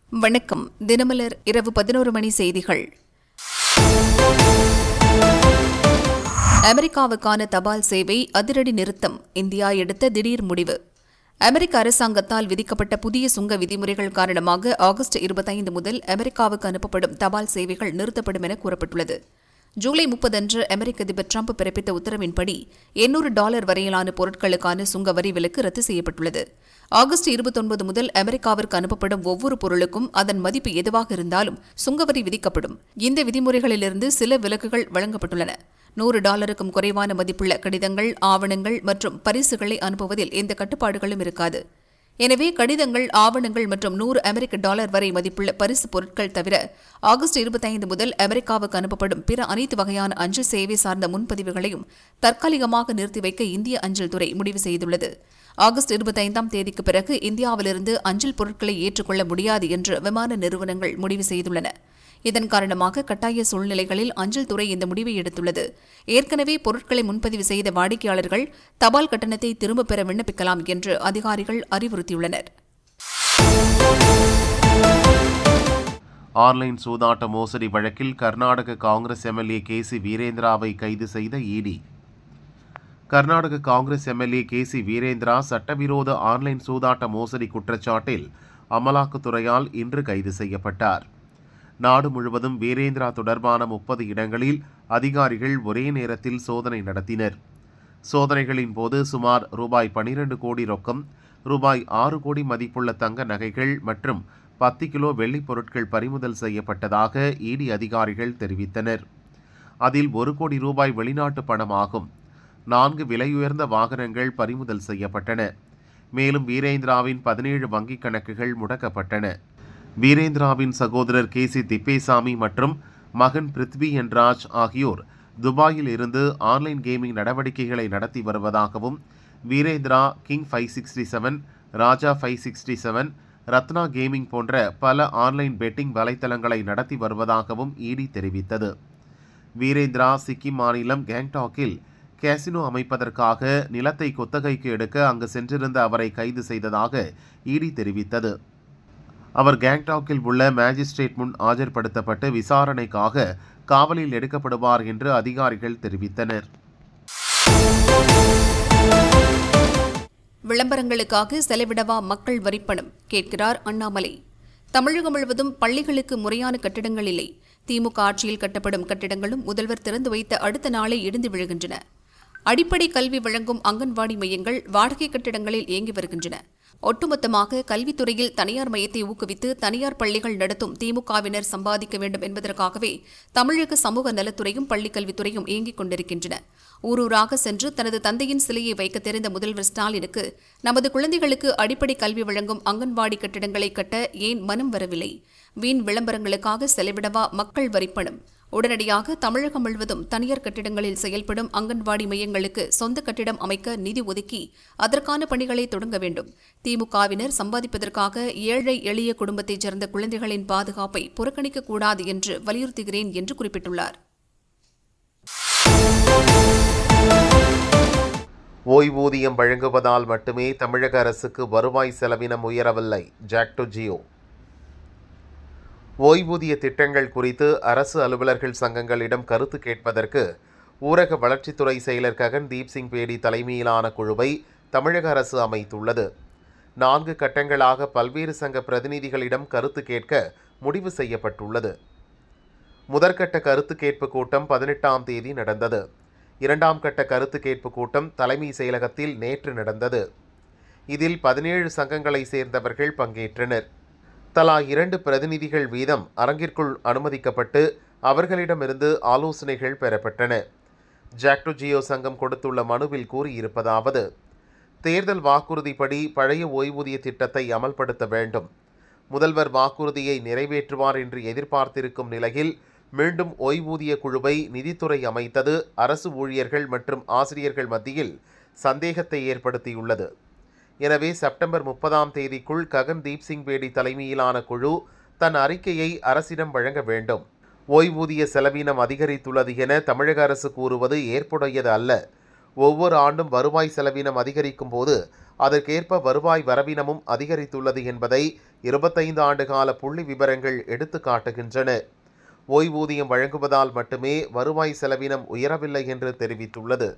வணக்கம் தினமலர் இரவு பதினோரு மணி செய்திகள் அமெரிக்காவுக்கான தபால் சேவை அதிரடி நிறுத்தம் இந்தியா எடுத்த திடீர் முடிவு அமெரிக்க அரசாங்கத்தால் விதிக்கப்பட்ட புதிய சுங்க விதிமுறைகள் காரணமாக ஆகஸ்ட் இருபத்தைந்து முதல் அமெரிக்காவுக்கு அனுப்பப்படும் தபால் சேவைகள் நிறுத்தப்படும் என கூறப்பட்டுள்ளது ஜூலை முப்பது அன்று அமெரிக்க அதிபர் ட்ரம்ப் பிறப்பித்த உத்தரவின்படி எண்ணூறு டாலர் வரையிலான பொருட்களுக்கான சுங்க வரி விலக்கு ரத்து செய்யப்பட்டுள்ளது ஆகஸ்ட் இருபத்தொன்பது முதல் அமெரிக்காவிற்கு அனுப்பப்படும் ஒவ்வொரு பொருளுக்கும் அதன் மதிப்பு எதுவாக இருந்தாலும் சுங்கவரி விதிக்கப்படும் இந்த விதிமுறைகளிலிருந்து சில விலக்குகள் வழங்கப்பட்டுள்ளன நூறு டாலருக்கும் குறைவான மதிப்புள்ள கடிதங்கள் ஆவணங்கள் மற்றும் பரிசுகளை அனுப்புவதில் எந்த கட்டுப்பாடுகளும் இருக்காது எனவே கடிதங்கள் ஆவணங்கள் மற்றும் நூறு அமெரிக்க டாலர் வரை மதிப்புள்ள பரிசு பொருட்கள் தவிர ஆகஸ்ட் இருபத்தைந்து முதல் அமெரிக்காவுக்கு அனுப்பப்படும் பிற அனைத்து வகையான அஞ்சல் சேவை சார்ந்த முன்பதிவுகளையும் தற்காலிகமாக நிறுத்தி வைக்க இந்திய அஞ்சல் துறை முடிவு செய்துள்ளது ஆகஸ்ட் இருபத்தைந்தாம் தேதிக்கு பிறகு இந்தியாவிலிருந்து அஞ்சல் பொருட்களை ஏற்றுக்கொள்ள முடியாது என்று விமான நிறுவனங்கள் முடிவு செய்துள்ளன இதன் காரணமாக கட்டாய சூழ்நிலைகளில் அஞ்சல் துறை இந்த முடிவை எடுத்துள்ளது ஏற்கனவே பொருட்களை முன்பதிவு செய்த வாடிக்கையாளர்கள் தபால் கட்டணத்தை திரும்பப் பெற விண்ணப்பிக்கலாம் என்று அதிகாரிகள் அறிவுறுத்தியுள்ளனர் ஆன்லைன் சூதாட்ட மோசடி வழக்கில் Karnataka Congress MLA K C வீரேந்திராவை கைது செய்த ED Karnataka Congress MLA K C Veerendra சட்டவிரோத ஆன்லைன் சூதாட்ட மோசடி குற்றச்சாட்டில் அமலாக்கத்துறையால் இன்று கைது செய்யப்பட்டார் நாடு முழுவதும் வீரேந்திரா தொடர்பான முப்பது இடங்களில் அதிகாரிகள் ஒரே நேரத்தில் சோதனை நடத்தினர் சோதனைகளின் போது சுமார் ரூபாய் பனிரெண்டு கோடி ரொக்கம் ரூபாய் ஆறு கோடி மதிப்புள்ள தங்க நகைகள் மற்றும் பத்து கிலோ வெள்ளிப் பொருட்கள் பறிமுதல் செய்யப்பட்டதாக இடி அதிகாரிகள் தெரிவித்தனர் அதில் ஒரு கோடி ரூபாய் வெளிநாட்டு பணமாகும் நான்கு விலையுயர்ந்த வாகனங்கள் பறிமுதல் செய்யப்பட்டன மேலும் வீரேந்திராவின் பதினேழு வங்கிக் கணக்குகள் முடக்கப்பட்டன வீரேந்திராவின் சகோதரர் கே சி திப்பேசாமி மற்றும் மகன் பிருத்வி என்றாஜ் ஆகியோர் துபாயில் இருந்து ஆன்லைன் கேமிங் நடவடிக்கைகளை நடத்தி வருவதாகவும் Veerendra king five sixty seven Raja five sixty seven Ratna gaming போன்ற பல ஆன்லைன் பெட்டிங் வலைத்தளங்களை நடத்தி வருவதாகவும் இடி தெரிவித்தது வீரேந்திரா சிக்கிம் மாநிலம் கேங்டாக்கில் கேசினோ அமைப்பதற்காக நிலத்தை குத்தகைக்கு எடுக்க அங்கு சென்றிருந்த அவரை கைது செய்ததாக இடி தெரிவித்தது அவர் கேங்டாக்கில் உள்ள மேஜிஸ்ட்ரேட் முன் ஆஜர்படுத்தப்பட்டு விசாரணைக்காக காவலில் எடுக்கப்படுவார் என்று அதிகாரிகள் தெரிவித்தனர் விளம்பரங்களுக்காக செலவிடவா மக்கள் வரிப்பணம் கேட்கிறார் அண்ணாமலை தமிழகம் முழுவதும் பள்ளிகளுக்கு முறையான கட்டிடங்கள் இல்லை திமுக ஆட்சியில் கட்டப்படும் கட்டிடங்களும் முதல்வர் திறந்து வைத்த அடுத்த நாளே இடிந்து விழுகின்றன அடிப்படை கல்வி வழங்கும் அங்கன்வாடி மையங்கள் வாடகை கட்டிடங்களில் இயங்கி வருகின்றன ஒட்டுமொத்தமாக கல்வித்துறையில் தனியார் மையத்தை ஊக்குவித்து தனியார் பள்ளிகள் நடத்தும் திமுகவினர் சம்பாதிக்க வேண்டும் என்பதற்காகவே தமிழக சமூக நலத்துறையும் பள்ளிக் கல்வித்துறையும் இயங்கிக் கொண்டிருக்கின்றன ஊரூராக சென்று தனது தந்தையின் சிலையை வைக்க தெரிந்த முதல்வர் ஸ்டாலினுக்கு நமது குழந்தைகளுக்கு அடிப்படை கல்வி வழங்கும் அங்கன்வாடி கட்டிடங்களை கட்ட ஏன் மனம் வரவில்லை வீண் விளம்பரங்களுக்காக செலவிடவா மக்கள் வரிப்பணம் உடனடியாக தமிழகம் முழுவதும் தனியார் கட்டிடங்களில் செயல்படும் அங்கன்வாடி மையங்களுக்கு சொந்த கட்டிடம் அமைக்க நிதி ஒதுக்கி அதற்கான பணிகளை தொடங்க வேண்டும் திமுகவினர் சம்பாதிப்பதற்காக ஏழை எளிய குடும்பத்தைச் சேர்ந்த குழந்தைகளின் பாதுகாப்பை புறக்கணிக்கக் கூடாது என்று வலியுறுத்துகிறேன் என்று குறிப்பிட்டுள்ளார் ஓய்வூதியம் வழங்குவதால் மட்டுமே தமிழக அரசுக்கு வருவாய் செலவினம் உயரவில்லை ஜாக்டோ ஜியோ ஓய்வூதிய திட்டங்கள் குறித்து அரசு அலுவலர்கள் சங்கங்களிடம் கருத்து கேட்பதற்கு ஊரக வளர்ச்சித்துறை செயலர் ககன்தீப் சிங் பேடி தலைமையிலான குழுவை தமிழக அரசு அமைத்துள்ளது நான்கு கட்டங்களாக பல்வேறு சங்க பிரதிநிதிகளிடம் கருத்து கேட்க முடிவு செய்யப்பட்டுள்ளது முதற்கட்ட கருத்து கேட்பு கூட்டம் பதினெட்டாம் தேதி நடந்தது இரண்டாம் கட்ட கருத்து கேட்பு கூட்டம் தலைமை செயலகத்தில் நேற்று நடந்தது இதில் பதினேழு சங்கங்களை சேர்ந்தவர்கள் பங்கேற்றனர் தலா இரண்டு பிரதிநிதிகள் வீதம் அரங்கிற்குள் அனுமதிக்கப்பட்டு அவர்களிடமிருந்து ஆலோசனைகள் பெறப்பட்டன ஜாக்டோ ஜியோ சங்கம் கொடுத்துள்ள மனுவில் கூறியிருப்பதாவது தேர்தல் வாக்குறுதிப்படி பழைய ஓய்வூதிய திட்டத்தை அமல்படுத்த வேண்டும் முதல்வர் வாக்குறுதியை நிறைவேற்றுவார் என்று எதிர்பார்த்திருக்கும் நிலையில் மீண்டும் ஓய்வூதிய குழுவை நிதித்துறை அமைத்தது அரசு ஊழியர்கள் மற்றும் ஆசிரியர்கள் மத்தியில் சந்தேகத்தை ஏற்படுத்தியுள்ளது எனவே செப்டம்பர் முப்பதாம் தேதிக்குள் ககன்தீப் சிங் பேடி தலைமையிலான குழு தன் அறிக்கையை அரசிடம் வழங்க வேண்டும் ஓய்வூதிய செலவினம் அதிகரித்துள்ளது என தமிழக அரசு கூறுவது ஏற்புடையது அல்ல ஒவ்வொரு ஆண்டும் வருவாய் செலவினம் அதிகரிக்கும் போது அதற்கேற்ப வருவாய் வரவினமும் அதிகரித்துள்ளது என்பதை இருபத்தைந்து ஆண்டு கால புள்ளி விவரங்கள் எடுத்து காட்டுகின்றன ஓய்வூதியம் வழங்குவதால் மட்டுமே வருவாய் செலவினம் உயரவில்லை என்று தெரிவித்துள்ளது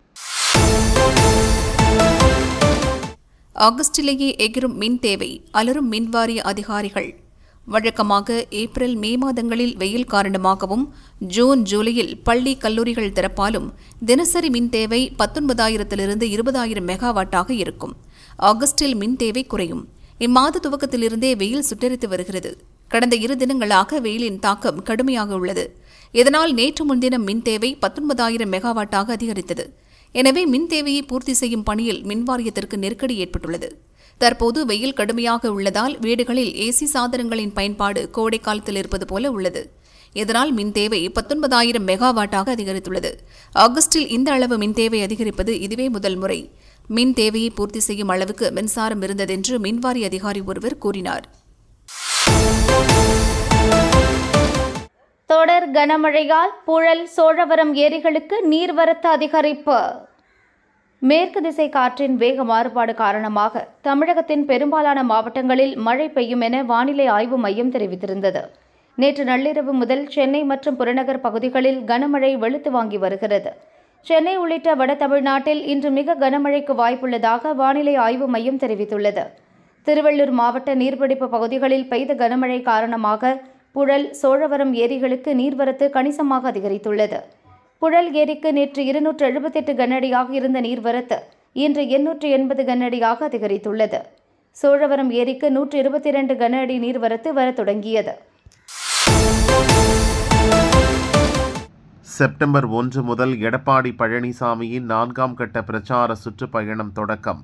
ஆகஸ்டிலேயே எகிரும் மின் தேவை அலரும் மின்வாரிய அதிகாரிகள் வழக்கமாக ஏப்ரல் மே மாதங்களில் வெயில் காரணமாகவும் ஜூன் ஜூலையில் பள்ளி கல்லூரிகள் திறப்பாலும் தினசரி மின் தேவை பத்தொன்பதாயிரத்திலிருந்து இருபதாயிரம் மெகாவாட்டாக இருக்கும் ஆகஸ்டில் மின் தேவை குறையும் இம்மாத துவக்கத்திலிருந்தே வெயில் சுட்டரித்து வருகிறது கடந்த இரு தினங்களாக வெயிலின் தாக்கம் கடுமையாக உள்ளது இதனால் நேற்று முன்தினம் மின் தேவை பத்தொன்பதாயிரம் மெகாவாட்டாக அதிகரித்தது எனவே மின் தேவையை பூர்த்தி செய்யும் பணியில் மின்வாரியத்திற்கு நெருக்கடி ஏற்பட்டுள்ளது தற்போது வெயில் கடுமையாக உள்ளதால் வீடுகளில் ஏசி சாதனங்களின் பயன்பாடு கோடை காலத்தில் இருப்பது போல உள்ளது இதனால் மின் தேவை பத்தொன்பதாயிரம் மெகாவாட்டாக அதிகரித்துள்ளது ஆகஸ்டில் இந்த அளவு மின் தேவை அதிகரிப்பது இதுவே முதல் முறை மின் தேவையை பூர்த்தி செய்யும் அளவுக்கு மின்சாரம் இருந்ததென்று மின்வாரிய அதிகாரி ஒருவர் கூறினார் தொடர் கனமழையால் புழல் சோழவரம் ஏரிகளுக்கு நீர்வரத்து அதிகரிப்பு மேற்கு திசை காற்றின் வேக மாறுபாடு காரணமாக தமிழகத்தின் பெரும்பாலான மாவட்டங்களில் மழை பெய்யும் என வானிலை ஆய்வு மையம் தெரிவித்திருந்தது நேற்று நள்ளிரவு முதல் சென்னை மற்றும் புறநகர் பகுதிகளில் கனமழை வெளுத்து வாங்கி வருகிறது சென்னை உள்ளிட்ட வட தமிழ்நாட்டில் இன்று மிக கனமழைக்கு வாய்ப்புள்ளதாக வானிலை ஆய்வு மையம் தெரிவித்துள்ளது திருவள்ளூர் மாவட்ட நீர்பிடிப்பு பகுதிகளில் பெய்த கனமழை காரணமாக புழல் சோழவரம் ஏரிகளுக்கு நீர்வரத்து கணிசமாக அதிகரித்துள்ளது புழல் ஏரிக்கு நேற்று இருநூற்று எழுபத்தெட்டு கனஅடியாக இருந்த நீர்வரத்து இன்று எண்ணூற்று எண்பது கனஅடியாக அதிகரித்துள்ளது சோழவரம் ஏரிக்கு நூற்று இருபத்தி இரண்டு கன அடி நீர்வரத்து வரத் தொடங்கியது செப்டம்பர் ஒன்று முதல் எடப்பாடி பழனிசாமியின் நான்காம் கட்ட பிரச்சார சுற்றுப்பயணம் தொடக்கம்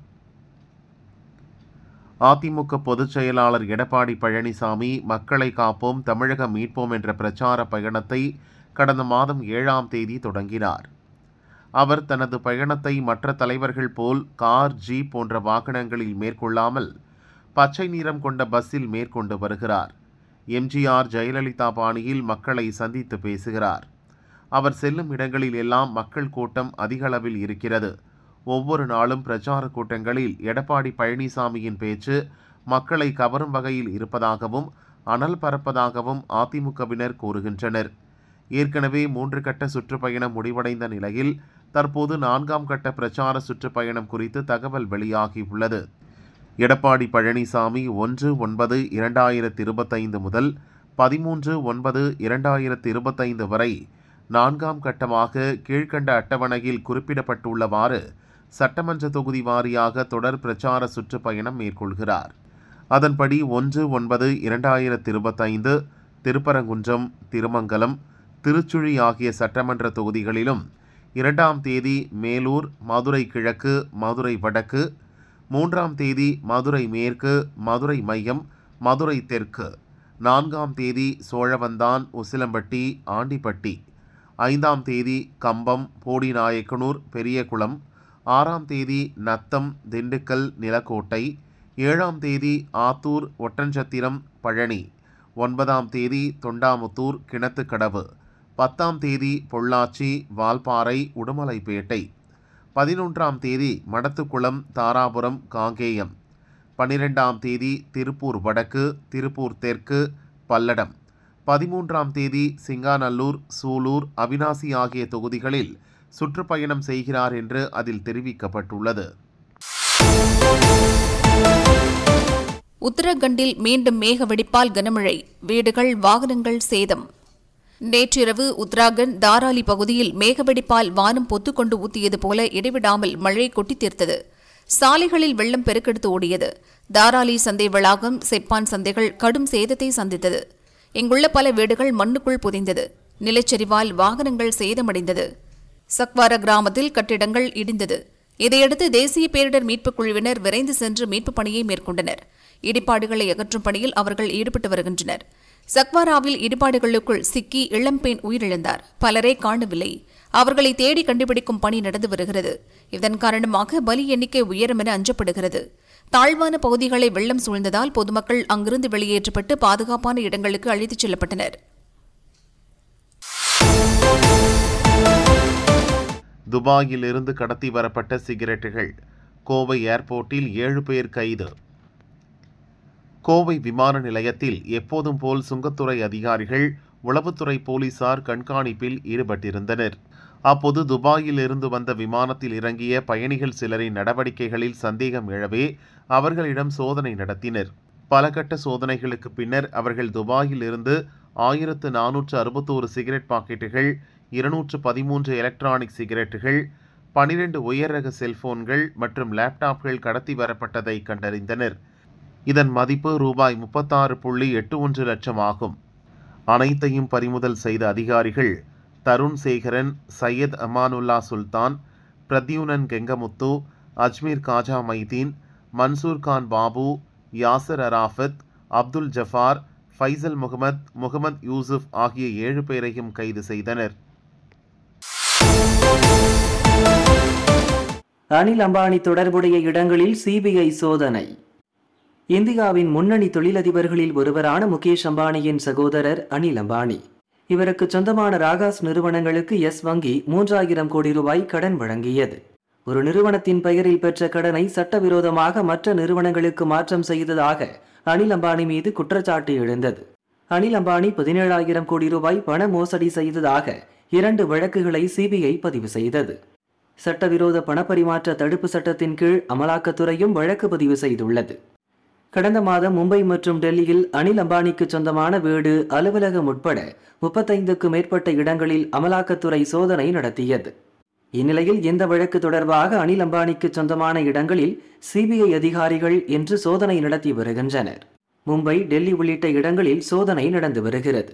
அதிமுக பொதுச் செயலாளர் எடப்பாடி பழனிசாமி மக்களை காப்போம் தமிழகம் மீட்போம் என்ற பிரச்சார பயணத்தை கடந்த மாதம் ஏழாம் தேதி தொடங்கினார் அவர் தனது பயணத்தை மற்ற தலைவர்கள் போல் கார் ஜீப் போன்ற வாகனங்களில் மேற்கொள்ளாமல் பச்சை நிறம் கொண்ட பஸ்ஸில் மேற்கொண்டு வருகிறார் எம்ஜிஆர் ஜெயலலிதா பாணியில் மக்களை சந்தித்து பேசுகிறார் அவர் செல்லும் இடங்களில் எல்லாம் மக்கள் கூட்டம் அதிக அளவில் இருக்கிறது ஒவ்வொரு நாளும் பிரச்சார கூட்டங்களில் எடப்பாடி பழனிசாமியின் பேச்சு மக்களை கவரும் வகையில் இருப்பதாகவும் அனல் பறப்பதாகவும் அதிமுகவினர் கூறுகின்றனர் ஏற்கனவே மூன்று கட்ட சுற்றுப்பயணம் முடிவடைந்த நிலையில் தற்போது நான்காம் கட்ட பிரச்சார சுற்றுப்பயணம் குறித்து தகவல் வெளியாகியுள்ளது எடப்பாடி பழனிசாமி ஒன்று ஒன்பது இரண்டாயிரத்தி இருபத்தைந்து முதல் பதிமூன்று ஒன்பது இரண்டாயிரத்தி இருபத்தைந்து வரை நான்காம் கட்டமாக கீழ்க்கண்ட அட்டவணையில் குறிப்பிடப்பட்டுள்ளவாறு சட்டமன்ற தொகுதி வாரியாக தொடர் பிரச்சார சுற்றுப்பயணம் மேற்கொள்கிறார் அதன்படி ஒன்று ஒன்பது இரண்டாயிரத்தி இருபத்தைந்து திருப்பரங்குன்றம் திருமங்கலம் திருச்சுழி ஆகிய சட்டமன்ற தொகுதிகளிலும் இரண்டாம் தேதி மேலூர் மதுரை கிழக்கு மதுரை வடக்கு மூன்றாம் தேதி மதுரை மேற்கு மதுரை மையம் மதுரை தெற்கு நான்காம் தேதி சோழவந்தான் உசிலம்பட்டி ஆண்டிப்பட்டி ஐந்தாம் தேதி கம்பம் போடிநாயக்கனூர் பெரியகுளம் ஆறாம் தேதி நத்தம் திண்டுக்கல் நிலக்கோட்டை ஏழாம் தேதி ஆத்தூர் ஒட்டஞ்சத்திரம் பழனி ஒன்பதாம் தேதி தொண்டாமுத்தூர் கிணத்துக்கடவு பத்தாம் தேதி பொள்ளாச்சி வால்பாறை உடுமலைப்பேட்டை பதினொன்றாம் தேதி மடத்துக்குளம் தாராபுரம் காங்கேயம் பன்னிரெண்டாம் தேதி திருப்பூர் வடக்கு திருப்பூர் தெற்கு பல்லடம் பதிமூன்றாம் தேதி சிங்காநல்லூர் சூலூர் அவினாசி ஆகிய தொகுதிகளில் சுற்றுப்பயணம் செய்கிறார் என்று அதில் தெரிவிக்கப்பட்டுள்ளது உத்தரகண்டில் மீண்டும் மேக வெடிப்பால் கனமழை வீடுகள் வாகனங்கள் சேதம் நேற்றிரவு உத்தராகண்ட் தாராலி பகுதியில் மேகவெடிப்பால் வானம் பொத்துக்கொண்டு ஊத்தியது போல இடைவிடாமல் மழை கொட்டி தீர்த்தது சாலைகளில் வெள்ளம் பெருக்கெடுத்து ஓடியது தாராலி சந்தை வளாகம் செப்பான் சந்தைகள் கடும் சேதத்தை சந்தித்தது இங்குள்ள பல வீடுகள் மண்ணுக்குள் புதைந்தது நிலச்சரிவால் வாகனங்கள் சேதமடைந்தது சக்வார கிராமத்தில் கட்டிடங்கள் இடிந்தது இதையடுத்து தேசிய பேரிடர் மீட்புக் குழுவினர் விரைந்து சென்று மீட்புப் பணியை மேற்கொண்டனர் இடிபாடுகளை அகற்றும் பணியில் அவர்கள் ஈடுபட்டு வருகின்றனர் சக்வாராவில் இடிபாடுகளுக்குள் சிக்கி இளம்பெண் உயிரிழந்தார் பலரை காணவில்லை அவர்களை தேடி கண்டுபிடிக்கும் பணி நடந்து வருகிறது இதன் காரணமாக பலி எண்ணிக்கை உயரும் என அஞ்சப்படுகிறது தாழ்வான பகுதிகளை வெள்ளம் சூழ்ந்ததால் பொதுமக்கள் அங்கிருந்து வெளியேற்றப்பட்டு பாதுகாப்பான இடங்களுக்கு அழைத்துச் செல்லப்பட்டனர் துபாயில் இருந்து கடத்தி வரப்பட்ட சிகரெட்டுகள் கோவை ஏர்போர்ட்டில் ஏழு பேர் கைது கோவை விமான நிலையத்தில் எப்போதும் போல் சுங்கத்துறை அதிகாரிகள் உளவுத்துறை போலீசார் கண்காணிப்பில் ஈடுபட்டிருந்தனர் அப்போது துபாயில் இருந்து வந்த விமானத்தில் இறங்கிய பயணிகள் சிலரின் நடவடிக்கைகளில் சந்தேகம் எழவே அவர்களிடம் சோதனை நடத்தினர் பல கட்ட சோதனைகளுக்கு பின்னர் அவர்கள் துபாயில் இருந்து ஆயிரத்து நானூற்று அறுபத்தோரு சிகரெட் பாக்கெட்டுகள் இருநூற்று பதிமூன்று எலக்ட்ரானிக் சிகரெட்டுகள் பனிரெண்டு உயர் ரக செல்போன்கள் மற்றும் லேப்டாப்கள் கடத்தி வரப்பட்டதை கண்டறிந்தனர் இதன் மதிப்பு ரூபாய் முப்பத்தாறு புள்ளி எட்டு ஒன்று லட்சம் ஆகும் அனைத்தையும் பறிமுதல் செய்த அதிகாரிகள் தருண் சேகரன் சையத் அமானுல்லா சுல்தான் பிரத்யூனன் கெங்கமுத்து அஜ்மீர் காஜா மைதீன் மன்சூர் கான் பாபு யாசர் அராஃபத் அப்துல் ஜஃபார் ஃபைசல் முகமது முகமது யூசுப் ஆகிய ஏழு பேரையும் கைது செய்தனர் அனில் அம்பானி தொடர்புடைய இடங்களில் சிபிஐ சோதனை இந்தியாவின் முன்னணி தொழிலதிபர்களில் ஒருவரான முகேஷ் அம்பானியின் சகோதரர் அனில் அம்பானி இவருக்கு சொந்தமான ராகாஸ் நிறுவனங்களுக்கு எஸ் வங்கி மூன்றாயிரம் கோடி ரூபாய் கடன் வழங்கியது ஒரு நிறுவனத்தின் பெயரில் பெற்ற கடனை சட்டவிரோதமாக மற்ற நிறுவனங்களுக்கு மாற்றம் செய்ததாக அனில் அம்பானி மீது குற்றச்சாட்டு எழுந்தது அனில் அம்பானி பதினேழாயிரம் கோடி ரூபாய் பண மோசடி செய்ததாக இரண்டு வழக்குகளை சிபிஐ பதிவு செய்தது சட்டவிரோத பணப்பரிமாற்ற தடுப்பு சட்டத்தின் கீழ் அமலாக்கத்துறையும் வழக்கு பதிவு செய்துள்ளது கடந்த மாதம் மும்பை மற்றும் டெல்லியில் அனில் அம்பானிக்கு சொந்தமான வீடு அலுவலகம் உட்பட முப்பத்தைந்துக்கு மேற்பட்ட இடங்களில் அமலாக்கத்துறை சோதனை நடத்தியது இந்நிலையில் இந்த வழக்கு தொடர்பாக அனில் அம்பானிக்கு சொந்தமான இடங்களில் சிபிஐ அதிகாரிகள் இன்று சோதனை நடத்தி வருகின்றனர் மும்பை டெல்லி உள்ளிட்ட இடங்களில் சோதனை நடந்து வருகிறது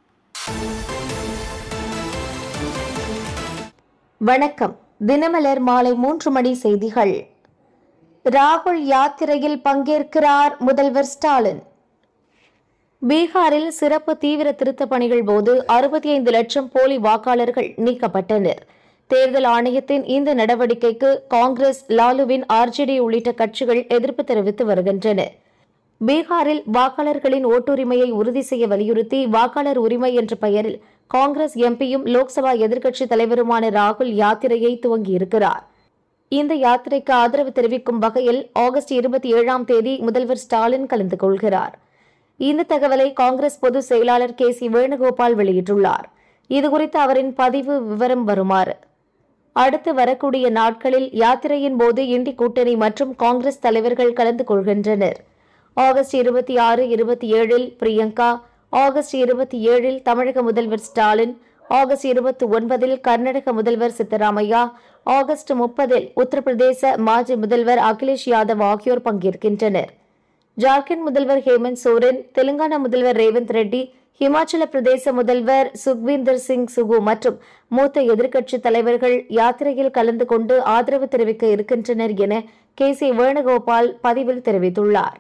வணக்கம் தினமலர் மாலை மூன்று மணி செய்திகள் ராகுல் யாத்திரையில் பங்கேற்கிறார் முதல்வர் ஸ்டாலின் பீகாரில் சிறப்பு தீவிர திருத்தப் பணிகள் போது அறுபத்தி ஐந்து லட்சம் போலி வாக்காளர்கள் நீக்கப்பட்டனர் தேர்தல் ஆணையத்தின் இந்த நடவடிக்கைக்கு காங்கிரஸ் லாலுவின் ஆர்ஜேடி உள்ளிட்ட கட்சிகள் எதிர்ப்பு தெரிவித்து வருகின்றன பீகாரில் வாக்காளர்களின் ஓட்டுரிமையை உறுதி செய்ய வலியுறுத்தி வாக்காளர் உரிமை என்ற பெயரில் காங்கிரஸ் எம்பியும் லோக்சபா எதிர்க்கட்சித் தலைவருமான ராகுல் யாத்திரையை துவங்கியிருக்கிறார் இந்த யாத்திரைக்கு ஆதரவு தெரிவிக்கும் வகையில் ஆகஸ்ட் இருபத்தி ஏழாம் தேதி முதல்வர் ஸ்டாலின் கலந்து கொள்கிறார் இந்த தகவலை காங்கிரஸ் பொதுச் செயலாளர் கே சி வேணுகோபால் வெளியிட்டுள்ளார் இதுகுறித்து அவரின் பதிவு விவரம் வருமாறு அடுத்து வரக்கூடிய நாட்களில் யாத்திரையின் போது இண்டி கூட்டணி மற்றும் காங்கிரஸ் தலைவர்கள் கலந்து கொள்கின்றனர் ஆகஸ்ட் இருபத்தி ஆறு இருபத்தி ஏழில் பிரியங்கா ஆகஸ்ட் இருபத்தி ஏழில் தமிழக முதல்வர் ஸ்டாலின் ஆகஸ்ட் இருபத்தி ஒன்பதில் கர்நாடக முதல்வர் சித்தராமையா ஆகஸ்ட் முப்பதில் உத்தரப்பிரதேச மாஜி முதல்வர் அகிலேஷ் யாதவ் ஆகியோர் பங்கேற்கின்றனர் ஜார்க்கண்ட் முதல்வர் ஹேமந்த் சோரன் தெலுங்கானா முதல்வர் ரேவந்த் ரெட்டி ஹிமாச்சல பிரதேச முதல்வர் சுக்வீந்தர் சிங் சுகு மற்றும் மூத்த எதிர்க்கட்சி தலைவர்கள் யாத்திரையில் கலந்து கொண்டு ஆதரவு தெரிவிக்க இருக்கின்றனர் என கே சி வேணுகோபால் பதிவில் தெரிவித்துள்ளார்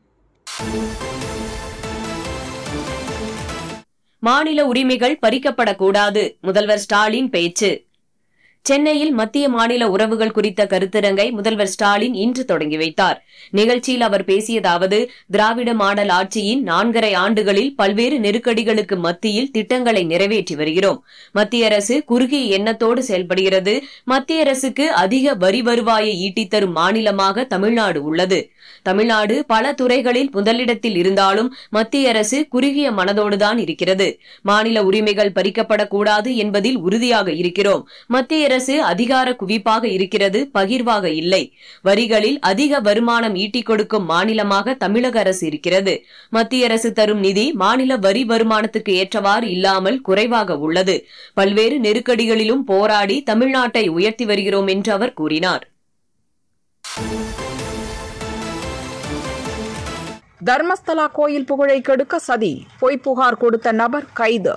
மாநில உரிமைகள் பறிக்கப்படக்கூடாது முதல்வர் ஸ்டாலின் பேச்சு சென்னையில் மத்திய மாநில உறவுகள் குறித்த கருத்தரங்கை முதல்வர் ஸ்டாலின் இன்று தொடங்கி வைத்தார் நிகழ்ச்சியில் அவர் பேசியதாவது திராவிட மாடல் ஆட்சியின் நான்கரை ஆண்டுகளில் பல்வேறு நெருக்கடிகளுக்கு மத்தியில் திட்டங்களை நிறைவேற்றி வருகிறோம் மத்திய அரசு குறுகிய எண்ணத்தோடு செயல்படுகிறது மத்திய அரசுக்கு அதிக வரி வருவாயை ஈட்டித் தரும் மாநிலமாக தமிழ்நாடு உள்ளது தமிழ்நாடு பல துறைகளில் முதலிடத்தில் இருந்தாலும் மத்திய அரசு குறுகிய மனதோடுதான் இருக்கிறது மாநில உரிமைகள் பறிக்கப்படக்கூடாது என்பதில் உறுதியாக இருக்கிறோம் மத்திய அரசு அதிகார குவிப்பாக இருக்கிறது பகிர்வாக இல்லை வரிகளில் அதிக வருமானம் ஈட்டிக் கொடுக்கும் மாநிலமாக தமிழக அரசு இருக்கிறது மத்திய அரசு தரும் நிதி மாநில வரி வருமானத்துக்கு ஏற்றவாறு இல்லாமல் குறைவாக உள்ளது பல்வேறு நெருக்கடிகளிலும் போராடி தமிழ்நாட்டை உயர்த்தி வருகிறோம் என்று அவர் கூறினார் தர்மஸ்தலா கோயில் புகழை கெடுக்க சதி பொய் புகார் கொடுத்த நபர் கைது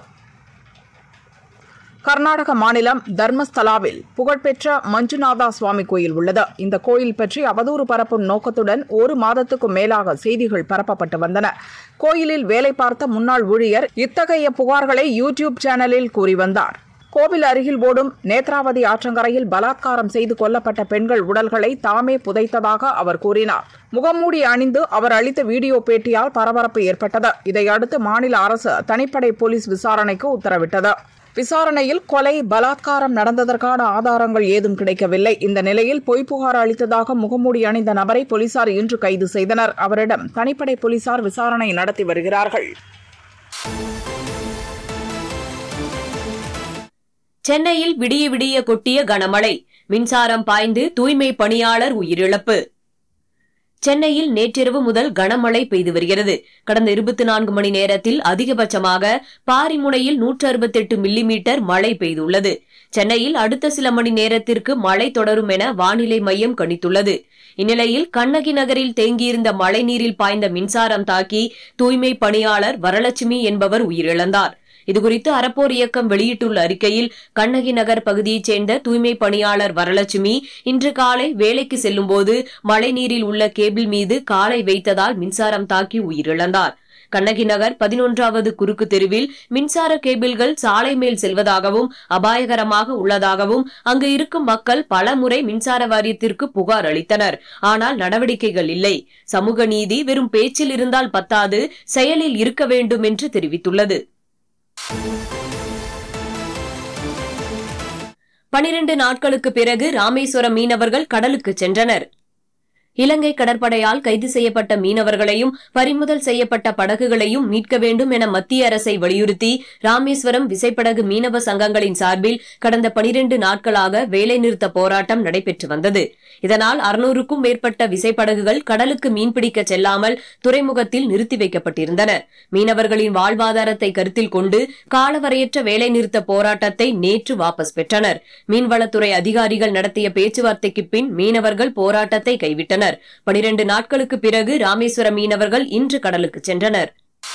கர்நாடக மாநிலம் தர்மஸ்தலாவில் புகழ்பெற்ற மஞ்சுநாதா சுவாமி கோயில் உள்ளது இந்த கோயில் பற்றி அவதூறு பரப்பும் நோக்கத்துடன் ஒரு மாதத்துக்கும் மேலாக செய்திகள் பரப்பப்பட்டு வந்தன கோயிலில் வேலை பார்த்த முன்னாள் ஊழியர் இத்தகைய புகார்களை யூடியூப் சேனலில் கூறி வந்தார் கோவில் அருகில் ஓடும் நேத்ராவதி ஆற்றங்கரையில் பலாத்காரம் செய்து கொல்லப்பட்ட பெண்கள் உடல்களை தாமே புதைத்ததாக அவர் கூறினார் முகமூடி அணிந்து அவர் அளித்த வீடியோ பேட்டியால் பரபரப்பு ஏற்பட்டது இதையடுத்து மாநில அரசு தனிப்படை போலீஸ் விசாரணைக்கு உத்தரவிட்டது விசாரணையில் கொலை பலாத்காரம் நடந்ததற்கான ஆதாரங்கள் ஏதும் கிடைக்கவில்லை இந்த நிலையில் பொய் புகார் அளித்ததாக முகமூடி அணிந்த நபரை போலீசார் இன்று கைது செய்தனர் அவரிடம் தனிப்படை போலீசார் விசாரணை நடத்தி வருகிறார்கள் சென்னையில் விடிய விடிய கொட்டிய கனமழை மின்சாரம் பாய்ந்து தூய்மை பணியாளர் உயிரிழப்பு சென்னையில் நேற்றிரவு முதல் கனமழை பெய்து வருகிறது கடந்த இருபத்தி நான்கு மணி நேரத்தில் அதிகபட்சமாக பாரிமுனையில் நூற்று அறுபத்தெட்டு மில்லிமீட்டர் மழை பெய்துள்ளது சென்னையில் அடுத்த சில மணி நேரத்திற்கு மழை தொடரும் என வானிலை மையம் கணித்துள்ளது இந்நிலையில் கண்ணகி நகரில் தேங்கியிருந்த மழைநீரில் பாய்ந்த மின்சாரம் தாக்கி தூய்மை பணியாளர் வரலட்சுமி என்பவர் உயிரிழந்தார் இதுகுறித்து அறப்போர் இயக்கம் வெளியிட்டுள்ள அறிக்கையில் கண்ணகி நகர் பகுதியைச் சேர்ந்த தூய்மை பணியாளர் வரலட்சுமி இன்று காலை வேலைக்கு செல்லும்போது மழைநீரில் உள்ள கேபிள் மீது காலை வைத்ததால் மின்சாரம் தாக்கி உயிரிழந்தார் கண்ணகி நகர் பதினொன்றாவது குறுக்கு தெருவில் மின்சார கேபிள்கள் சாலை மேல் செல்வதாகவும் அபாயகரமாக உள்ளதாகவும் அங்கு இருக்கும் மக்கள் பலமுறை மின்சார வாரியத்திற்கு புகார் அளித்தனர் ஆனால் நடவடிக்கைகள் இல்லை சமூக நீதி வெறும் பேச்சில் இருந்தால் பத்தாது செயலில் இருக்க வேண்டும் என்று தெரிவித்துள்ளது பனிரெண்டு நாட்களுக்கு பிறகு ராமேஸ்வரம் மீனவர்கள் கடலுக்கு சென்றனர் இலங்கை கடற்படையால் கைது செய்யப்பட்ட மீனவர்களையும் பறிமுதல் செய்யப்பட்ட படகுகளையும் மீட்க வேண்டும் என மத்திய அரசை வலியுறுத்தி ராமேஸ்வரம் விசைப்படகு மீனவ சங்கங்களின் சார்பில் கடந்த பனிரெண்டு நாட்களாக வேலைநிறுத்த போராட்டம் நடைபெற்று வந்தது இதனால் அறுநூறுக்கும் மேற்பட்ட விசைப்படகுகள் கடலுக்கு மீன்பிடிக்க செல்லாமல் துறைமுகத்தில் நிறுத்தி வைக்கப்பட்டிருந்தன மீனவர்களின் வாழ்வாதாரத்தை கருத்தில் கொண்டு காலவரையற்ற வேலைநிறுத்த போராட்டத்தை நேற்று வாபஸ் பெற்றனர் மீன்வளத்துறை அதிகாரிகள் நடத்திய பேச்சுவார்த்தைக்கு பின் மீனவர்கள் போராட்டத்தை கைவிட்டனர் பனிரெண்டு நாட்களுக்கு பிறகு ராமேஸ்வரம் மீனவர்கள் இன்று கடலுக்கு சென்றனர்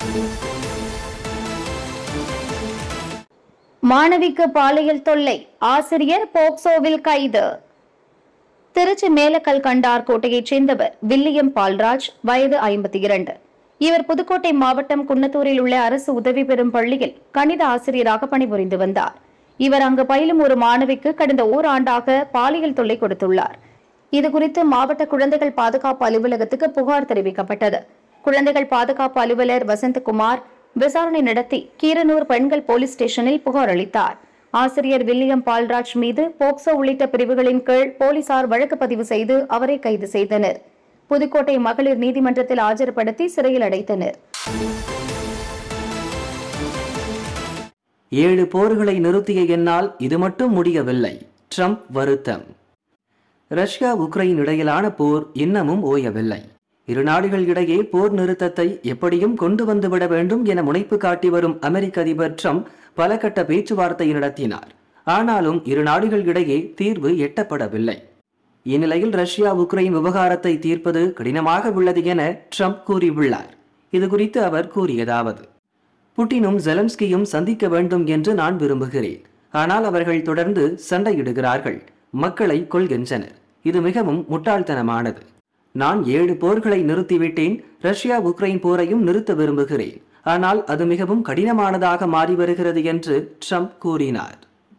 மாணவிக்கு பாலியல் தொல்லை ஆசிரியர் போக்சோவில் கைது திருச்சி மேலக்கல் கண்டார் கோட்டையைச் சேர்ந்தவர் வில்லியம் பால்ராஜ் வயது ஐம்பத்தி இரண்டு இவர் புதுக்கோட்டை மாவட்டம் குன்னத்தூரில் உள்ள அரசு உதவி பெறும் பள்ளியில் கணித ஆசிரியராக பணிபுரிந்து வந்தார் இவர் அங்கு பயிலும் ஒரு மாணவிக்கு கடந்த ஓராண்டாக பாலியல் தொல்லை கொடுத்துள்ளார் இதுகுறித்து மாவட்ட குழந்தைகள் பாதுகாப்பு அலுவலகத்துக்கு புகார் தெரிவிக்கப்பட்டது குழந்தைகள் பாதுகாப்பு அலுவலர் வசந்தகுமார் விசாரணை நடத்தி கீரனூர் பெண்கள் போலீஸ் ஸ்டேஷனில் புகார் அளித்தார் ஆசிரியர் வில்லியம் பால்ராஜ் மீது போக்சோ உள்ளிட்ட பிரிவுகளின் கீழ் போலீசார் வழக்கு பதிவு செய்து அவரை கைது செய்தனர் புதுக்கோட்டை மகளிர் நீதிமன்றத்தில் ஆஜர்படுத்தி சிறையில் அடைத்தனர் ஏழு போர்களை நிறுத்திய என்னால் இது மட்டும் முடியவில்லை ட்ரம்ப் வருத்தம் ரஷ்யா உக்ரைன் இடையிலான போர் இன்னமும் ஓயவில்லை இரு நாடுகள் இடையே போர் நிறுத்தத்தை எப்படியும் கொண்டு வந்துவிட வேண்டும் என முனைப்பு காட்டி வரும் அமெரிக்க அதிபர் ட்ரம்ப் பல கட்ட பேச்சுவார்த்தை நடத்தினார் ஆனாலும் இரு நாடுகள் இடையே தீர்வு எட்டப்படவில்லை இந்நிலையில் ரஷ்யா உக்ரைன் விவகாரத்தை தீர்ப்பது கடினமாக உள்ளது என ட்ரம்ப் கூறியுள்ளார் இது குறித்து அவர் கூறியதாவது புட்டினும் ஜெலன்ஸ்கியும் சந்திக்க வேண்டும் என்று நான் விரும்புகிறேன் ஆனால் அவர்கள் தொடர்ந்து சண்டையிடுகிறார்கள் மக்களை கொள்கின்றனர் இது மிகவும் முட்டாள்தனமானது நான் ஏழு போர்களை நிறுத்திவிட்டேன் ரஷ்யா உக்ரைன் போரையும் நிறுத்த விரும்புகிறேன் ஆனால் அது மிகவும் கடினமானதாக மாறி வருகிறது என்று ட்ரம்ப் கூறினார்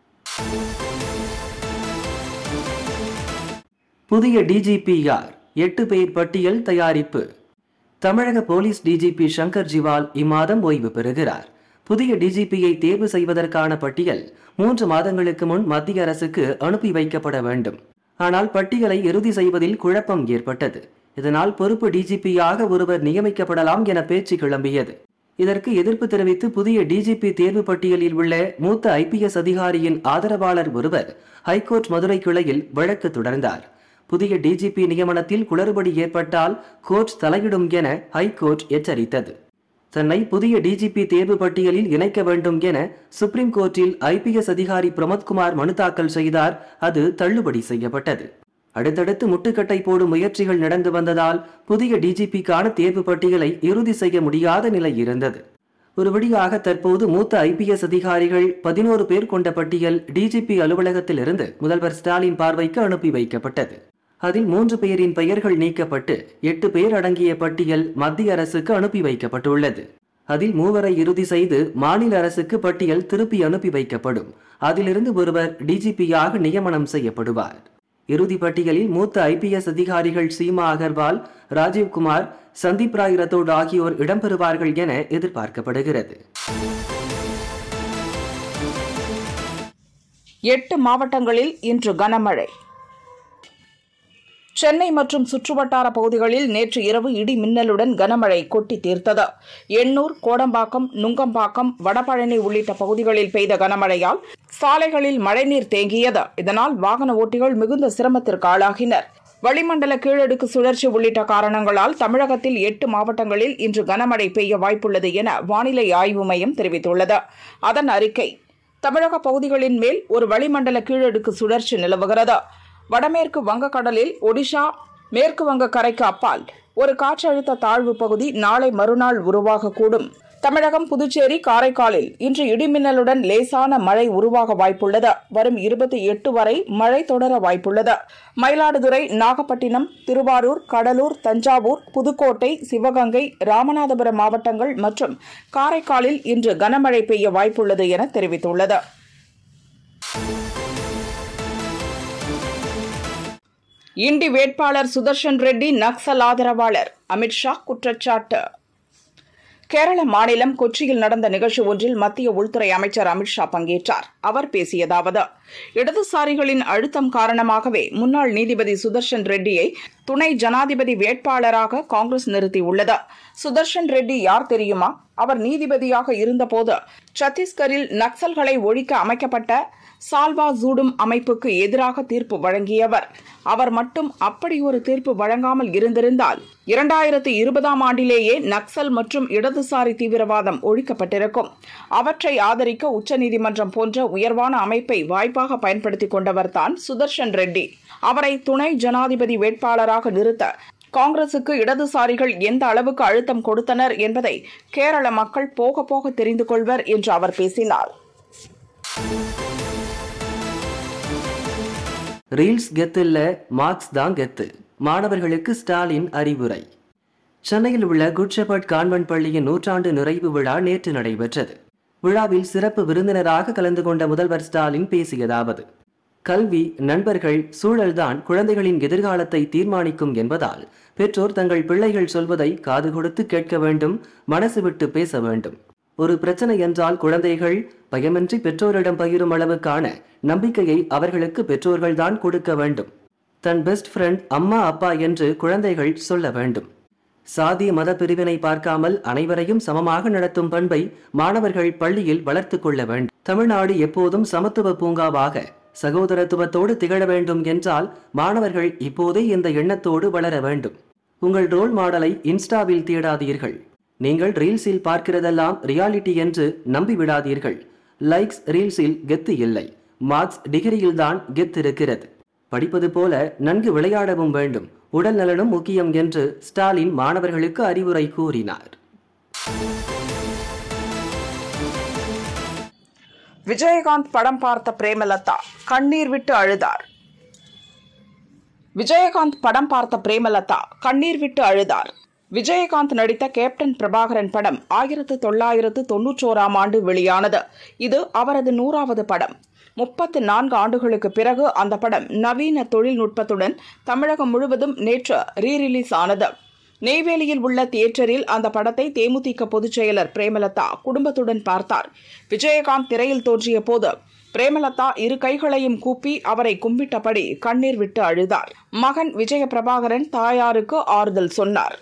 புதிய டிஜிபி யார் எட்டு பேர் பட்டியல் தயாரிப்பு தமிழக போலீஸ் டிஜிபி சங்கர் ஜிவால் இம்மாதம் ஓய்வு பெறுகிறார் புதிய டிஜிபியை தேர்வு செய்வதற்கான பட்டியல் மூன்று மாதங்களுக்கு முன் மத்திய அரசுக்கு அனுப்பி வைக்கப்பட வேண்டும் ஆனால் பட்டியலை இறுதி செய்வதில் குழப்பம் ஏற்பட்டது இதனால் பொறுப்பு டிஜிபியாக ஒருவர் நியமிக்கப்படலாம் என பேச்சு கிளம்பியது இதற்கு எதிர்ப்பு தெரிவித்து புதிய டிஜிபி தேர்வு பட்டியலில் உள்ள மூத்த ஐபிஎஸ் அதிகாரியின் ஆதரவாளர் ஒருவர் ஹைகோர்ட் மதுரை கிளையில் வழக்கு தொடர்ந்தார் புதிய டிஜிபி நியமனத்தில் குளறுபடி ஏற்பட்டால் கோர்ட் தலையிடும் என ஹைகோர்ட் எச்சரித்தது தன்னை புதிய டிஜிபி தேர்வு பட்டியலில் இணைக்க வேண்டும் என சுப்ரீம் கோர்ட்டில் ஐபிஎஸ் அதிகாரி பிரமோத்குமார் மனு தாக்கல் செய்தார் அது தள்ளுபடி செய்யப்பட்டது அடுத்தடுத்து முட்டுக்கட்டை போடும் முயற்சிகள் நடந்து வந்ததால் புதிய டிஜிபிக்கான தேர்வு பட்டியலை இறுதி செய்ய முடியாத நிலை இருந்தது ஒரு வழியாக தற்போது மூத்த ஐபிஎஸ் அதிகாரிகள் பதினோரு பேர் கொண்ட பட்டியல் டிஜிபி அலுவலகத்திலிருந்து முதல்வர் ஸ்டாலின் பார்வைக்கு அனுப்பி வைக்கப்பட்டது அதில் மூன்று பேரின் பெயர்கள் நீக்கப்பட்டு எட்டு பேர் அடங்கிய பட்டியல் மத்திய அரசுக்கு அனுப்பி வைக்கப்பட்டுள்ளது அதில் மூவரை இறுதி செய்து மாநில அரசுக்கு பட்டியல் திருப்பி அனுப்பி வைக்கப்படும் அதிலிருந்து ஒருவர் டிஜிபியாக நியமனம் செய்யப்படுவார் இறுதி பட்டியலில் மூத்த ஐபிஎஸ் அதிகாரிகள் சீமா அகர்வால் ராஜீவ்குமார் சந்தீப் ராய் ரத்தோட் ஆகியோர் இடம்பெறுவார்கள் என எதிர்பார்க்கப்படுகிறது எட்டு மாவட்டங்களில் இன்று கனமழை சென்னை மற்றும் சுற்றுவட்டார பகுதிகளில் நேற்று இரவு இடி மின்னலுடன் கனமழை கொட்டி தீர்த்தது எண்ணூர் கோடம்பாக்கம் நுங்கம்பாக்கம் வடபழனி உள்ளிட்ட பகுதிகளில் பெய்த கனமழையால் சாலைகளில் மழைநீர் தேங்கியது இதனால் வாகன ஓட்டிகள் மிகுந்த சிரமத்திற்கு ஆளாகினர் வளிமண்டல கீழடுக்கு சுழற்சி உள்ளிட்ட காரணங்களால் தமிழகத்தில் எட்டு மாவட்டங்களில் இன்று கனமழை பெய்ய வாய்ப்புள்ளது என வானிலை ஆய்வு மையம் தெரிவித்துள்ளது அதன் அறிக்கை தமிழக பகுதிகளின் மேல் ஒரு வளிமண்டல கீழடுக்கு சுழற்சி நிலவுகிறது வடமேற்கு வங்கக்கடலில் ஒடிஷா மேற்கு வங்க கரைக்கு அப்பால் ஒரு காற்றழுத்த தாழ்வு பகுதி நாளை மறுநாள் உருவாகக்கூடும் தமிழகம் புதுச்சேரி காரைக்காலில் இன்று இடிமின்னலுடன் லேசான மழை உருவாக வாய்ப்புள்ளது வரும் இருபத்தி எட்டு வரை மழை தொடர வாய்ப்புள்ளது மயிலாடுதுறை நாகப்பட்டினம் திருவாரூர் கடலூர் தஞ்சாவூர் புதுக்கோட்டை சிவகங்கை ராமநாதபுரம் மாவட்டங்கள் மற்றும் காரைக்காலில் இன்று கனமழை பெய்ய வாய்ப்புள்ளது என தெரிவித்துள்ளது இண்டி வேட்பாளர் சுதர்ஷன் ரெட்டி நக்சல் ஆதரவாளர் அமித்ஷா குற்றச்சாட்டு கேரள மாநிலம் கொச்சியில் நடந்த நிகழ்ச்சி ஒன்றில் மத்திய உள்துறை அமைச்சர் அமித்ஷா பங்கேற்றார் அவர் பேசியதாவது இடதுசாரிகளின் அழுத்தம் காரணமாகவே முன்னாள் நீதிபதி சுதர்ஷன் ரெட்டியை துணை ஜனாதிபதி வேட்பாளராக காங்கிரஸ் நிறுத்தியுள்ளது சுதர்ஷன் ரெட்டி யார் தெரியுமா அவர் நீதிபதியாக இருந்தபோது சத்தீஸ்கரில் நக்சல்களை ஒழிக்க அமைக்கப்பட்ட சால்வா ஜூடும் அமைப்புக்கு எதிராக தீர்ப்பு வழங்கியவர் அவர் மட்டும் அப்படி ஒரு தீர்ப்பு வழங்காமல் இருந்திருந்தால் இரண்டாயிரத்து இருபதாம் ஆண்டிலேயே நக்சல் மற்றும் இடதுசாரி தீவிரவாதம் ஒழிக்கப்பட்டிருக்கும் அவற்றை ஆதரிக்க உச்சநீதிமன்றம் போன்ற உயர்வான அமைப்பை வாய்ப்பாக பயன்படுத்திக் கொண்டவர்தான் சுதர்ஷன் ரெட்டி அவரை துணை ஜனாதிபதி வேட்பாளராக நிறுத்த காங்கிரசுக்கு இடதுசாரிகள் எந்த அளவுக்கு அழுத்தம் கொடுத்தனர் என்பதை கேரள மக்கள் போக போக தெரிந்து கொள்வர் என்று அவர் பேசினார் ரீல்ஸ் கெத்துல மார்க்ஸ் தான் கெத்து மாணவர்களுக்கு ஸ்டாலின் அறிவுரை சென்னையில் உள்ள குட் ஷெப்பர்ட் கான்வென்ட் பள்ளியின் நூற்றாண்டு நிறைவு விழா நேற்று நடைபெற்றது விழாவில் சிறப்பு விருந்தினராக கலந்து கொண்ட முதல்வர் ஸ்டாலின் பேசியதாவது கல்வி நண்பர்கள் சூழல்தான் குழந்தைகளின் எதிர்காலத்தை தீர்மானிக்கும் என்பதால் பெற்றோர் தங்கள் பிள்ளைகள் சொல்வதை காது கொடுத்து கேட்க வேண்டும் மனசு விட்டு பேச வேண்டும் ஒரு பிரச்சனை என்றால் குழந்தைகள் பயமின்றி பெற்றோரிடம் பகிரும் அளவுக்கான நம்பிக்கையை அவர்களுக்கு பெற்றோர்கள்தான் கொடுக்க வேண்டும் தன் பெஸ்ட் ஃப்ரெண்ட் அம்மா அப்பா என்று குழந்தைகள் சொல்ல வேண்டும் சாதி மத பிரிவினை பார்க்காமல் அனைவரையும் சமமாக நடத்தும் பண்பை மாணவர்கள் பள்ளியில் வளர்த்துக் கொள்ள வேண்டும் தமிழ்நாடு எப்போதும் சமத்துவ பூங்காவாக சகோதரத்துவத்தோடு திகழ வேண்டும் என்றால் மாணவர்கள் இப்போதே இந்த எண்ணத்தோடு வளர வேண்டும் உங்கள் ரோல் மாடலை இன்ஸ்டாவில் தேடாதீர்கள் நீங்கள் ரீல்ஸில் பார்க்கிறதெல்லாம் ரியாலிட்டி என்று நம்பி விடாதீர்கள் லைக்ஸ் ரீல்ஸில் கெத்து இல்லை மார்க்ஸ் டிகிரியில்தான் கெத்து இருக்கிறது படிப்பது போல நன்கு விளையாடவும் வேண்டும் உடல் நலனும் முக்கியம் என்று ஸ்டாலின் மாணவர்களுக்கு அறிவுரை கூறினார் விஜயகாந்த் படம் பார்த்த பிரேமலதா கண்ணீர் விட்டு அழுதார் விஜயகாந்த் படம் பார்த்த பிரேமலதா கண்ணீர் விட்டு அழுதார் விஜயகாந்த் நடித்த கேப்டன் பிரபாகரன் படம் ஆயிரத்து தொள்ளாயிரத்து தொன்னூற்றோராம் ஆண்டு வெளியானது இது அவரது நூறாவது படம் முப்பத்து நான்கு ஆண்டுகளுக்கு பிறகு அந்த படம் நவீன தொழில்நுட்பத்துடன் தமிழகம் முழுவதும் நேற்று ரீ ரிலீஸ் ஆனது நெய்வேலியில் உள்ள தியேட்டரில் அந்த படத்தை தேமுதிக பொதுச் செயலர் பிரேமலதா குடும்பத்துடன் பார்த்தார் விஜயகாந்த் திரையில் தோன்றிய போது பிரேமலதா இரு கைகளையும் கூப்பி அவரை கும்பிட்டபடி கண்ணீர் விட்டு அழுதார் மகன் விஜய பிரபாகரன் தாயாருக்கு ஆறுதல் சொன்னார்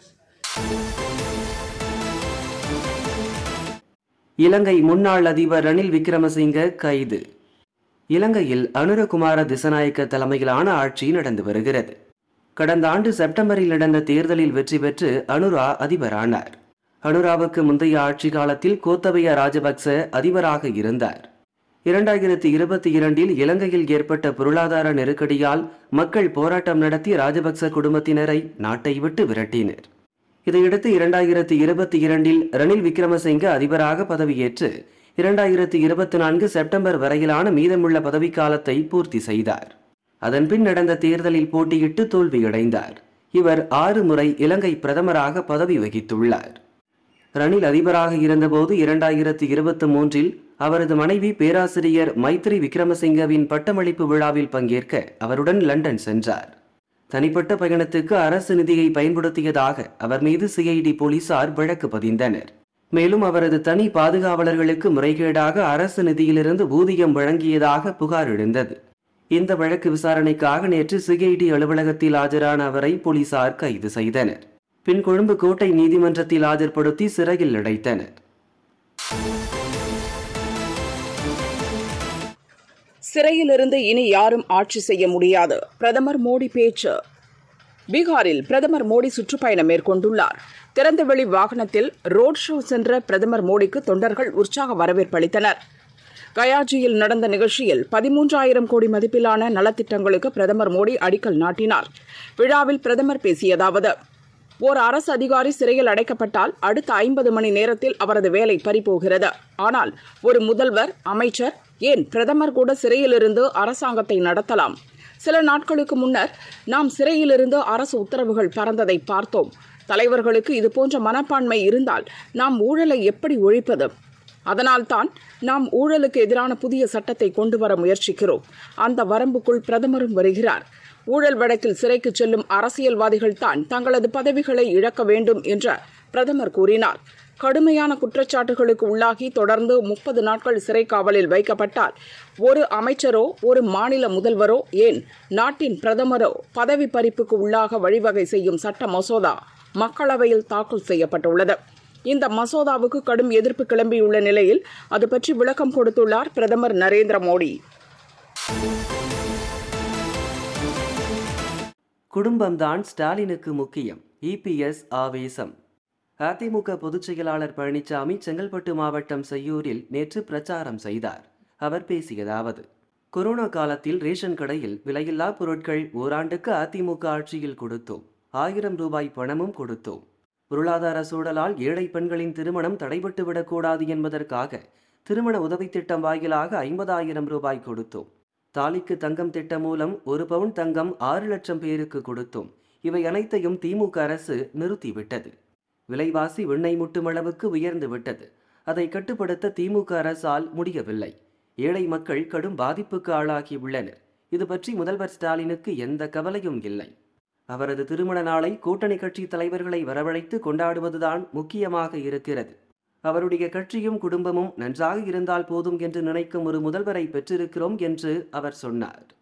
இலங்கை முன்னாள் அதிபர் ரணில் விக்ரமசிங்க கைது இலங்கையில் அனுரகுமார திசநாயக்க தலைமையிலான ஆட்சி நடந்து வருகிறது கடந்த ஆண்டு செப்டம்பரில் நடந்த தேர்தலில் வெற்றி பெற்று அனுரா அதிபரானார் அனுராவுக்கு முந்தைய ஆட்சி காலத்தில் கோத்தபய ராஜபக்ச அதிபராக இருந்தார் இரண்டாயிரத்தி இருபத்தி இரண்டில் இலங்கையில் ஏற்பட்ட பொருளாதார நெருக்கடியால் மக்கள் போராட்டம் நடத்தி ராஜபக்ச குடும்பத்தினரை நாட்டை விட்டு விரட்டினர் இதையடுத்து இரண்டாயிரத்தி இருபத்தி இரண்டில் ரணில் விக்ரமசிங்க அதிபராக பதவியேற்று இரண்டாயிரத்தி இருபத்தி நான்கு செப்டம்பர் வரையிலான மீதமுள்ள பதவிக்காலத்தை பூர்த்தி செய்தார் அதன்பின் நடந்த தேர்தலில் போட்டியிட்டு தோல்வியடைந்தார் இவர் ஆறு முறை இலங்கை பிரதமராக பதவி வகித்துள்ளார் ரணில் அதிபராக இருந்தபோது இரண்டாயிரத்தி இருபத்தி மூன்றில் அவரது மனைவி பேராசிரியர் மைத்ரி விக்ரமசிங்கவின் பட்டமளிப்பு விழாவில் பங்கேற்க அவருடன் லண்டன் சென்றார் தனிப்பட்ட பயணத்துக்கு அரசு நிதியை பயன்படுத்தியதாக அவர் மீது சிஐடி போலீசார் வழக்கு பதிந்தனர் மேலும் அவரது தனி பாதுகாவலர்களுக்கு முறைகேடாக அரசு நிதியிலிருந்து ஊதியம் வழங்கியதாக புகார் எழுந்தது இந்த வழக்கு விசாரணைக்காக நேற்று சிஐடி அலுவலகத்தில் ஆஜரான அவரை போலீசார் கைது செய்தனர் பின் கொழும்பு கோட்டை நீதிமன்றத்தில் ஆஜர்படுத்தி சிறையில் அடைத்தனர் சிறையிலிருந்து இனி யாரும் ஆட்சி செய்ய முடியாது பிரதமர் மோடி பேச்சு பீகாரில் பிரதமர் மோடி சுற்றுப்பயணம் மேற்கொண்டுள்ளார் திறந்தவெளி வாகனத்தில் ரோட் ஷோ சென்ற பிரதமர் மோடிக்கு தொண்டர்கள் உற்சாக வரவேற்பு அளித்தனர் கயாஜியில் நடந்த நிகழ்ச்சியில் பதிமூன்றாயிரம் கோடி மதிப்பிலான நலத்திட்டங்களுக்கு பிரதமர் மோடி அடிக்கல் நாட்டினார் விழாவில் பிரதமர் பேசியதாவது ஓர் அரசு அதிகாரி சிறையில் அடைக்கப்பட்டால் அடுத்த ஐம்பது மணி நேரத்தில் அவரது வேலை பறிபோகிறது ஆனால் ஒரு முதல்வர் அமைச்சர் ஏன் பிரதமர் கூட சிறையிலிருந்து அரசாங்கத்தை நடத்தலாம் சில நாட்களுக்கு முன்னர் நாம் சிறையிலிருந்து அரசு உத்தரவுகள் பறந்ததை பார்த்தோம் தலைவர்களுக்கு இதுபோன்ற மனப்பான்மை இருந்தால் நாம் ஊழலை எப்படி ஒழிப்பது அதனால்தான் நாம் ஊழலுக்கு எதிரான புதிய சட்டத்தை கொண்டு வர முயற்சிக்கிறோம் அந்த வரம்புக்குள் பிரதமரும் வருகிறார் ஊழல் வழக்கில் சிறைக்கு செல்லும் அரசியல்வாதிகள் தான் தங்களது பதவிகளை இழக்க வேண்டும் என்ற பிரதமர் கூறினார் கடுமையான குற்றச்சாட்டுகளுக்கு உள்ளாகி தொடர்ந்து முப்பது நாட்கள் சிறை காவலில் வைக்கப்பட்டால் ஒரு அமைச்சரோ ஒரு மாநில முதல்வரோ ஏன் நாட்டின் பிரதமரோ பதவி பறிப்புக்கு உள்ளாக வழிவகை செய்யும் சட்ட மசோதா மக்களவையில் தாக்கல் செய்யப்பட்டுள்ளது இந்த மசோதாவுக்கு கடும் எதிர்ப்பு கிளம்பியுள்ள நிலையில் அது பற்றி விளக்கம் கொடுத்துள்ளார் பிரதமர் நரேந்திர மோடி குடும்பம்தான் ஸ்டாலினுக்கு முக்கியம் இபிஎஸ் ஆவேசம் அதிமுக பொதுச் செயலாளர் பழனிசாமி செங்கல்பட்டு மாவட்டம் செய்யூரில் நேற்று பிரச்சாரம் செய்தார் அவர் பேசியதாவது கொரோனா காலத்தில் ரேஷன் கடையில் விலையில்லா பொருட்கள் ஓராண்டுக்கு அதிமுக ஆட்சியில் கொடுத்தோம் ஆயிரம் ரூபாய் பணமும் கொடுத்தோம் பொருளாதார சூழலால் ஏழை பெண்களின் திருமணம் தடைபட்டு விடக்கூடாது என்பதற்காக திருமண உதவித் திட்டம் வாயிலாக ஐம்பதாயிரம் ரூபாய் கொடுத்தோம் தாலிக்கு தங்கம் திட்டம் மூலம் ஒரு பவுன் தங்கம் ஆறு லட்சம் பேருக்கு கொடுத்தோம் இவை அனைத்தையும் திமுக அரசு நிறுத்திவிட்டது விலைவாசி விண்ணை முட்டும் அளவுக்கு உயர்ந்து விட்டது அதை கட்டுப்படுத்த திமுக அரசால் முடியவில்லை ஏழை மக்கள் கடும் பாதிப்புக்கு ஆளாகி உள்ளனர் இது பற்றி முதல்வர் ஸ்டாலினுக்கு எந்த கவலையும் இல்லை அவரது திருமண நாளை கூட்டணி கட்சி தலைவர்களை வரவழைத்து கொண்டாடுவதுதான் முக்கியமாக இருக்கிறது அவருடைய கட்சியும் குடும்பமும் நன்றாக இருந்தால் போதும் என்று நினைக்கும் ஒரு முதல்வரை பெற்றிருக்கிறோம் என்று அவர் சொன்னார்